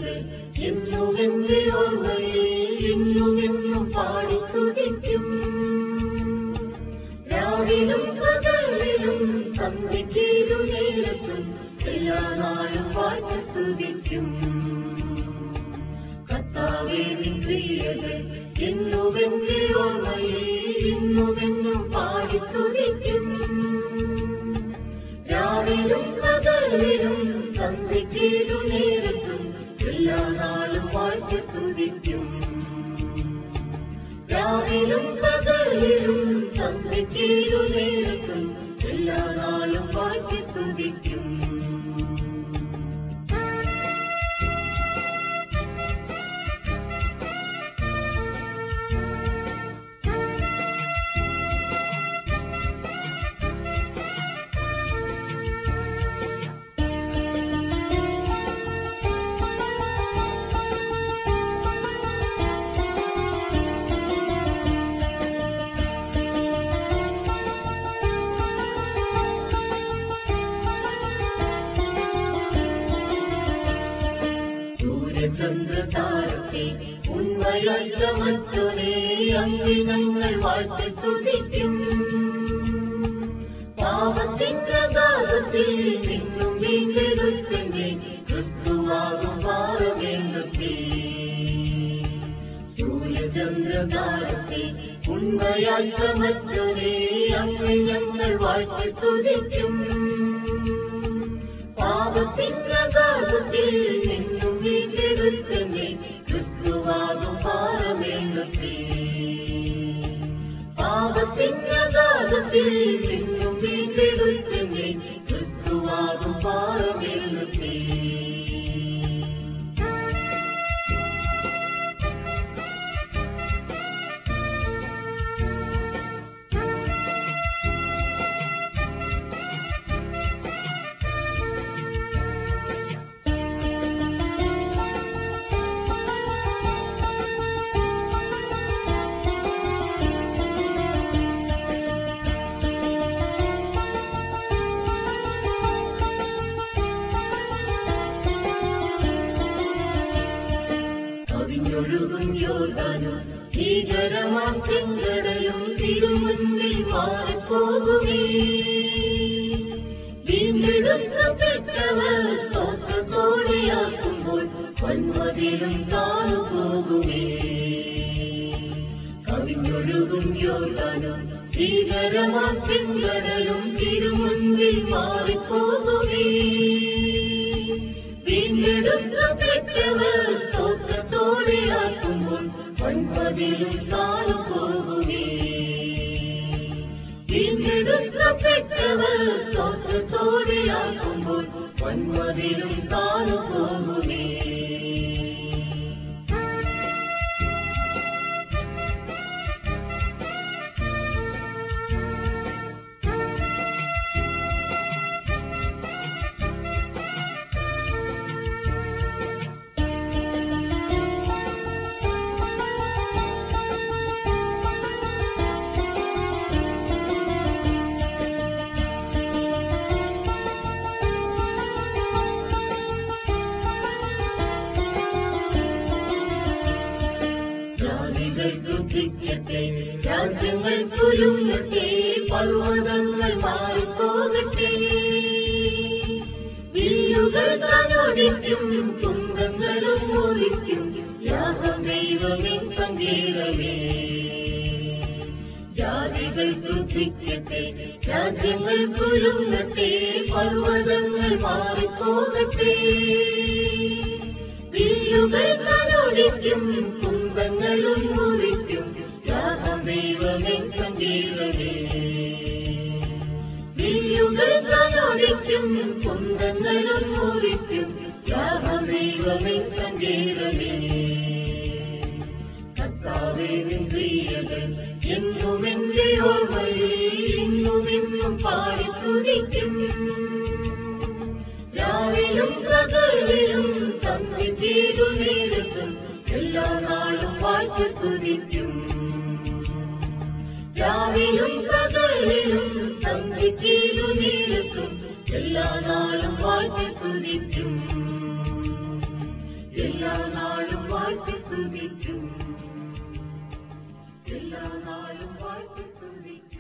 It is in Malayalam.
ക്രിയകൾ എന്നുമെന്റെ ഓർമ്മയിൽ എന്നുമെന്നും പാടി സ്തുതിക്കും രാവിലും പകലിലും സന്ധിക്കേതു നേരത്തും എല്ലാ നാളും പാടി സ്തുതിക്കും കർത്താവേ നിൻ ക്രിയകൾ എന്നുമെന്റെ ഓർമ്മയിൽ എന്നുമെന്നും പാടി സ്തുതിക്കും രാവിലും പകലിലും സന്ധിക്കേതു നേരത്തും എല്ലാ നാളും പാടി സ്തുതിക്കും രാവിലും പകലിലും സന്ധിക്കേതു നേരത്തും എല്ലാ നാളും പാടി സ്തുതിക്കും സൂര്യചന്ദ്രതാരത്തെ ഉന്മയല്ല മറ്റൊരേ അങ്ങ് ഞങ്ങൾ വാഴ്ത്തി സ്തുതിക്കും പാപത്തിന്റെ കാലത്തിൽ നിന്നും വീണ്ടെടുത്തന്നെ ക്രിസ്തുവാകും പാറവേണ്ടത്തെ സൂര്യചന്ദ്രതാരത്തെ ഉന്മയല്ല മറ്റൊരേ അങ്ങ് ഞങ്ങൾ വാഴ്ത്തി സ്തുതിക്കും പാപത്തിന്റെ കാലത്തിൽ നിന്നും വീണ്ടെടുത്തന്നെ ക്രിസ്തുവാകും പാറവേണ്ടത്തെ പാപത്തിന്റെ കാലത്തിൽ നിന്നും വീണ്ടെടുത്തന്നെ ക്രിസ്തുവാകും പാറവേണ്ടത്തെ കവിഞ്ഞൊഴുകും യോർദാനും ഭീകരമാം ചെങ്കടലും തിരുമുന്നിൽ മാറിപ്പോകുമേ വീണ്ടെടുക്കപ്പെട്ടവർ തോട്ടത്തോടെയാക്കുമ്പോൾ വന്മതിലും താഴു പോകുമേ കവിഞ്ഞൊഴുകും യോർദാനും ഭീകരമാം ചെങ്കടലും തിരുമുന്നിൽ മാറിപ്പോകുമേ വീണ്ടെടുക്കപ്പെട്ടവർ തോട്ടത്തോടെയാക്കുമ്പോൾ വൻപതിലും താഴു പോകുകേ വീണ്ടെടുക്കപ്പെട്ടവർ തോട്ടത്തോടെയാക്കുമ്പോൾ വൻപതിലും താഴു പോകുകേ ജാതികൾ ദുഃഖിക്കട്ടെ രാജ്യങ്ങൾ കുലുങ്ങട്ടെ പർവ്വതങ്ങൾ മാറിപ്പോകട്ടെ വില്ലുകൾ തനോടിക്കും തുങ്കങ്ങളും ഒളിക്കും യാഗം ദൈവമേ പങ്കേറവേ ജാതികൾ ദുഃഖിക്കട്ടെ രാജ്യങ്ങൾ കുലുങ്ങട്ടെ പർവ്വതങ്ങൾ മാറിപ്പോകട്ടെ വില്ലുകൾ തനോടിക്കും കുംഭങ്ങളും മുറിക്കും യാഗം ദൈവമേ സങ്കീർണമേ വില്ലുകൾ തനോടിക്കും കുംഭങ്ങളും മുറിക്കും യാഗം ദൈവമേ സങ്കീർണമേ കർത്താവേ നിൻ ക്രിയകൾ എന്നും എന്റെ ഓർമ്മയിൽ ഇന്നും ഇന്നും പാടി സ്തുതിക്കും രാവിലും പകലിലും സന്ധിച്ചേതു നേരത്തും എല്ലാ നാളും വാഴ്ത്തി സ്തുതിക്കും രാവിലും പകലിലും സന്ധിച്ചേതു നേരത്തും എല്ലാ നാളും വാഴ്ത്തി സ്തുതിക്കും എല്ലാ എല്ലാ നാളും വാഴ്ത്തി സ്തുതിക്കും